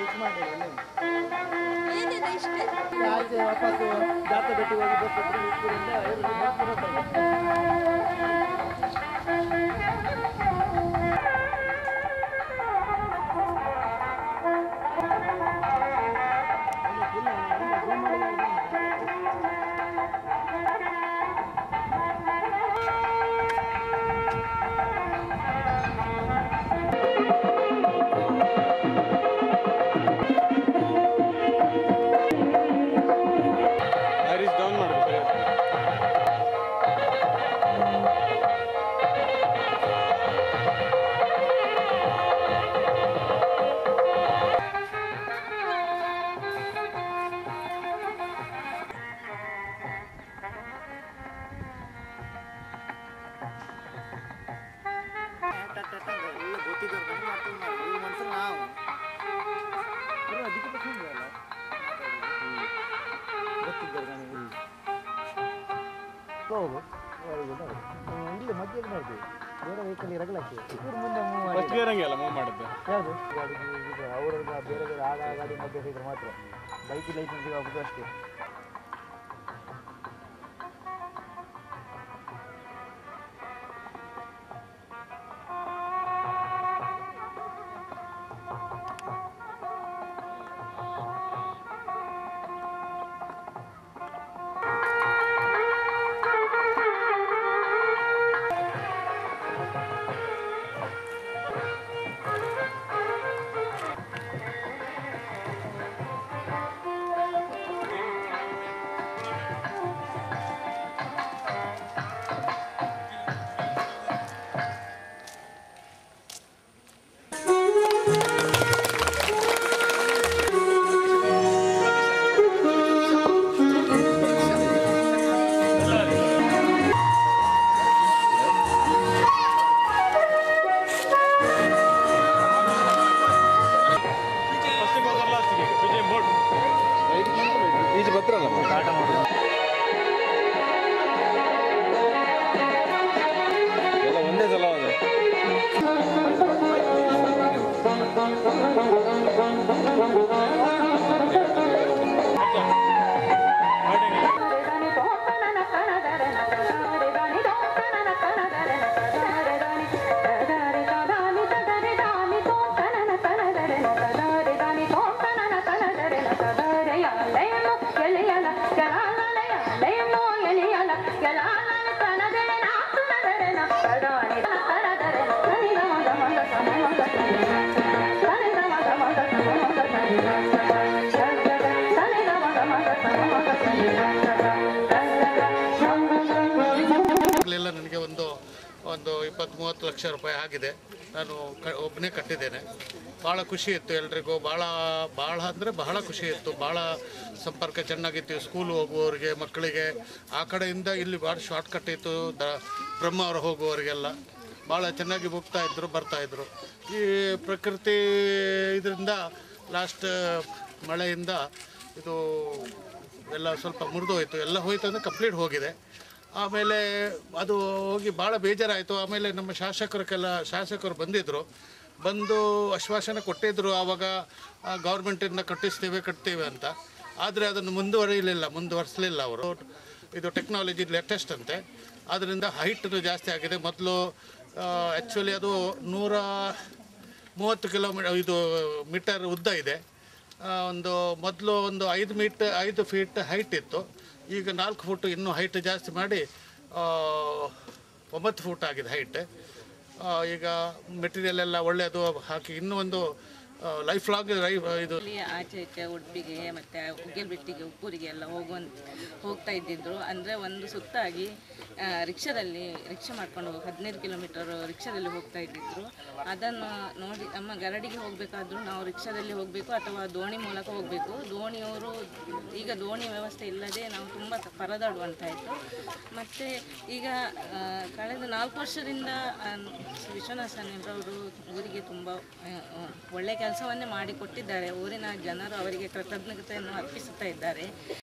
fix ಮಾಡಿ ಒಳ್ಳೆ ಏನಿದೆ ಇಷ್ಟೇ ಆಚೆ ವಾಪಸ್ಸು ಜಾತ್ರೆ ಬೆಟ್ಟಿಗೆ ಹೋಗಿ ಬಸ್ ಹತ್ರ ಉಪ್ಪೂರಿಂದ ಐದು ಮೂವತ್ತು ಐರಿಸ್ ಡೌನ್ ಮಾಡು ಸರಿ ಎಲ್ಲ ಗೊತ್ತಿದ್ದವ್ರು ಕಣ್ಣು ಮಾಡ್ಕೊಂಡು ಮಾಡಿ ಇವ್ರು ಮನ್ಸಲ್ಲಿ ನಾವು ಇವ್ರು ಅದಕ್ಕೆ ತಗೊಂಡ್ವಿ ಅಲ್ಲ ಗೊತ್ತಿದ್ದವ್ರು ನನಗೆ ಹೋಗು ಇಲ್ಲಿ ಮಧ್ಯದಲ್ಲಿ ಮಾಡ್ತೀವಿ ಬೇರೆ ವೆಹಿಕಲ್ ಇರಗಲಕ್ಕೆ ಇವ್ರು ಮುಂದೆ ಮೂವ್ ಫಸ್ಟ್ ಮಾಡಿ ಗೇರಂಗೆ ಅಲ್ಲ ಮೂವ್ ಮಾಡಿದ್ದು ಯಾವುದು ಗಾಡಿ ಇದು ಅವ್ರನ್ನ ಬೇರೆ ಬೇರೆ ಆಗ ಆ ಗಾಡಿ ಮಧ್ಯೆ ಸಿಕ್ಕರೆ ಮಾತ್ರ ಬೈಕ್ ಲೈಸೆನ್ಸ್ ಹೋಗೋದು ಅಷ್ಟೇ ಫಸ್ಟಿಗೆ ಹೋಗಲ್ಲ ಲಾಸ್ಟಿಗೆ ವಿಜಯ್ ಮೋಡ್ ಈಜು ಬತ್ರಲ್ಲ ಎಲ್ಲ ಒಂದೇ ಸಲ ಅದು ಆಗಲೆಲ್ಲ ನನಗೆ ಒಂದು ಒಂದು ಇಪ್ಪತ್ತು ಮೂವತ್ತು ಲಕ್ಷ ರೂಪಾಯಿ ಆಗಿದೆ ನಾನು ಕ ಒಬ್ಬನೇ ಕಟ್ಟಿದ್ದೇನೆ ಭಾಳ ಖುಷಿ ಇತ್ತು ಎಲ್ರಿಗೂ ಭಾಳ ಭಾಳ ಅಂದರೆ ಬಹಳ ಖುಷಿ ಇತ್ತು ಭಾಳ ಸಂಪರ್ಕ ಚೆನ್ನಾಗಿತ್ತು ಸ್ಕೂಲ್ ಹೋಗುವವರಿಗೆ ಮಕ್ಕಳಿಗೆ ಆ ಕಡೆಯಿಂದ ಇಲ್ಲಿ ಭಾಳ ಶಾರ್ಟ್ ಕಟ್ ಇತ್ತು ದ ಬ್ರಹ್ಮ ಅವರು ಹೋಗುವವರಿಗೆಲ್ಲ ಭಾಳ ಚೆನ್ನಾಗಿ ಹೋಗ್ತಾ ಇದ್ರು ಬರ್ತಾ ಇದ್ರು ಈ ಪ್ರಕೃತಿ ಇದರಿಂದ ಲಾಸ್ಟ್ ಮಳೆಯಿಂದ ಇದು ಎಲ್ಲ ಸ್ವಲ್ಪ ಮುರಿದೋಯ್ತು ಎಲ್ಲ ಹೋಯ್ತು ಅಂದರೆ ಕಂಪ್ಲೀಟ್ ಹೋಗಿದೆ ಆಮೇಲೆ ಅದು ಹೋಗಿ ಭಾಳ ಬೇಜಾರಾಯಿತು ಆಮೇಲೆ ನಮ್ಮ ಶಾಸಕರಿಗೆಲ್ಲ ಶಾಸಕರು ಬಂದಿದ್ದರು ಬಂದು ಆಶ್ವಾಸನೆ ಕೊಟ್ಟಿದ್ದರು ಆವಾಗ ಗೌರ್ಮೆಂಟಿಂದ ಕಟ್ಟಿಸ್ತೇವೆ ಕಟ್ತೇವೆ ಅಂತ ಆದರೆ ಅದನ್ನು ಮುಂದುವರಿಯಲಿಲ್ಲ ಮುಂದುವರಿಸಲಿಲ್ಲ ಅವರು ಇದು ಟೆಕ್ನಾಲಜಿ ಲೇಟೆಸ್ಟ್ ಅಂತೆ ಅದರಿಂದ ಹೈಟ್ ಜಾಸ್ತಿ ಆಗಿದೆ ಮೊದಲು ಆ್ಯಕ್ಚುಲಿ ಅದು ನೂರ ಮೂವತ್ತು ಕಿಲೋಮೀಟರ್ ಇದು ಮೀಟರ್ ಉದ್ದ ಇದೆ ಆ, ಒಂದು ಮೊದಲು ಒಂದು ಐದು ಮೀಟ್ ಐದು ಫೀಟ್ ಹೈಟ್ ಇತ್ತು ಈಗ ನಾಲ್ಕು ಫುಟ್ ಇನ್ನೂ ಹೈಟ್ ಜಾಸ್ತಿ ಮಾಡಿ ಆ, ಒಂಬತ್ತು ಫುಟ್ ಆಗಿದೆ ಹೈಟ್ ಈಗ ಮೆಟೀರಿಯಲ್ ಎಲ್ಲ ಒಳ್ಳೆಯದು ಹಾಕಿ ಇನ್ನೂ ಒಂದು ಲೈಫ್ ಲಾಂಗ್ ಇದು ಇಲ್ಲಿ ಆಚೆ ಈಚೆ ಉಡುಪಿಗೆ ಮತ್ತು ಉಗ್ಗೆಲ್ಬೆಟ್ಟಿಗೆ ಉಪ್ಪೂರಿಗೆ ಎಲ್ಲ ಹೋಗುವಂತ ಹೋಗ್ತಾ ಇದ್ದಿದ್ರು ಅಂದರೆ ಒಂದು ಸುತ್ತಾಗಿ ಆ, ರಿಕ್ಷಾದಲ್ಲಿ ರಿಕ್ಷಾ ಮಾಡ್ಕೊಂಡು ಹೋಗಿ ಹದಿನೈದು ಕಿಲೋಮೀಟರ್ ರಿಕ್ಷಾದಲ್ಲಿ ಹೋಗ್ತಾ ಇದ್ದಿದ್ರು ಅದನ್ನು ನೋಡಿ ನಮ್ಮ ಗರಡಿಗೆ ಹೋಗಬೇಕಾದ್ರೂ ನಾವು ರಿಕ್ಷಾದಲ್ಲಿ ಹೋಗಬೇಕು ಅಥವಾ ದೋಣಿ ಮೂಲಕ ಹೋಗಬೇಕು ದೋಣಿಯವರು ಈಗ ದೋಣಿ ವ್ಯವಸ್ಥೆ ಇಲ್ಲದೆ ನಾವು ತುಂಬ ಪರದಾಡುವಂತಾಯಿತು ಮತ್ತು ಈಗ ಆ, ಕಳೆದ ನಾಲ್ಕು ವರ್ಷದಿಂದ ಆ, ವಿಶ್ವನಾಥ ಸಾನೇಬ್ರವರು ಊರಿಗೆ ತುಂಬ ಆ, ಆ, ಒಳ್ಳೆಯ ಕೆಲಸವನ್ನೇ ಮಾಡಿಕೊಟ್ಟಿದ್ದಾರೆ ಊರಿನ ಜನರು ಅವರಿಗೆ ಕೃತಜ್ಞತೆಯನ್ನು ಅರ್ಪಿಸುತ್ತಾ ಇದ್ದಾರೆ